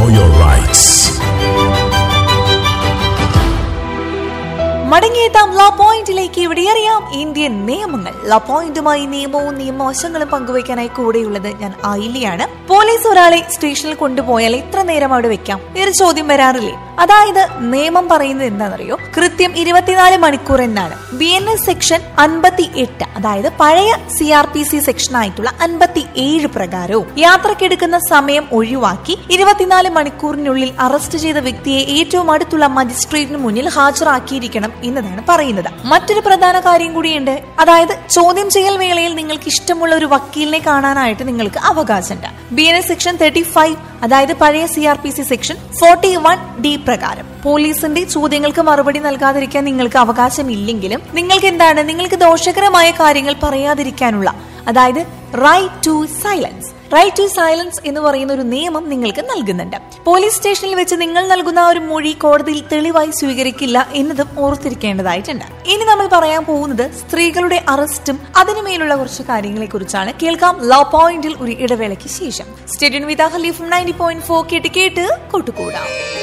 know your rights. മടങ്ങിയെത്താം law പോയിന്റിലേക്ക് ഇവിടെ അറിയാം ഇന്ത്യൻ നിയമങ്ങൾ ലോ പോയിന്റുമായി നിയമവും നിയമവശങ്ങളും പങ്കുവയ്ക്കാനായി കൂടെയുള്ളത് ഞാൻ ആയില്ലയാണ് പോലീസ് ഒരാളെ സ്റ്റേഷനിൽ കൊണ്ടുപോയാൽ എത്ര നേരം അവിടെ വെക്കാം ഒരു ചോദ്യം വരാറില്ലേ അതായത് നിയമം പറയുന്നത് എന്താണെന്നറിയോ കൃത്യം ഇരുപത്തിനാല് മണിക്കൂർ എന്നാണ് ബി എൻ എസ് സെക്ഷൻ അൻപത്തി എട്ട് അതായത് പഴയ C R P C section ആയിട്ടുള്ള അൻപത്തി ഏഴ് പ്രകാരവും യാത്രക്കെടുക്കുന്ന സമയം ഒഴിവാക്കി ഇരുപത്തിനാല് മണിക്കൂറിനുള്ളിൽ അറസ്റ്റ് ചെയ്ത വ്യക്തിയെ ഏറ്റവും അടുത്തുള്ള മജിസ്ട്രേറ്റിന് മുന്നിൽ ഹാജരാക്കിയിരിക്കണം എന്നതാണ് പറയുന്നത് മറ്റൊരു പ്രധാന കാര്യം കൂടിയുണ്ട് അതായത് ചോദ്യം ചെയ്യൽ വേളയിൽ നിങ്ങൾക്ക് ഇഷ്ടമുള്ള ഒരു വക്കീലിനെ കാണാനായിട്ട് നിങ്ങൾക്ക് അവകാശമുണ്ട് B N S section thirty five അതായത് പഴയ C R P C section forty one D പ്രകാരം പോലീസിന്റെ ചോദ്യങ്ങൾക്ക് മറുപടി നൽകാതിരിക്കാൻ നിങ്ങൾക്ക് അവകാശമില്ലെങ്കിലും നിങ്ങൾക്ക് എന്താണ് നിങ്ങൾക്ക് ദോഷകരമായ കാര്യങ്ങൾ പറയാതിരിക്കാനുള്ള അതായത് right to silence right to silence എന്ന് പറയുന്ന ഒരു നിയമം നിങ്ങൾക്ക് നൽകുന്നുണ്ട് പോലീസ് സ്റ്റേഷനിൽ വെച്ച് നിങ്ങൾ നൽകുന്ന ആ ഒരു മൊഴി കോടതിയിൽ തെളിവായി സ്വീകരിക്കില്ല എന്നതും ഓർത്തിരിക്കേണ്ടതായിട്ടുണ്ട് ഇനി നമ്മൾ പറയാൻ പോകുന്നത് സ്ത്രീകളുടെ അറസ്റ്റും അതിനുമേലുള്ള കുറച്ച് കാര്യങ്ങളെ കുറിച്ചാണ് കേൾക്കാം ലോ പോയിന്റിൽ ഒരു ഇടവേളയ്ക്ക് ശേഷം സ്റ്റേഡിയം വിതാ ഹലീഫ് നയൻറ്റി പോയിന്റ് ഫോർ കേട്ട് കേട്ട് കൂട്ടുകൂടാം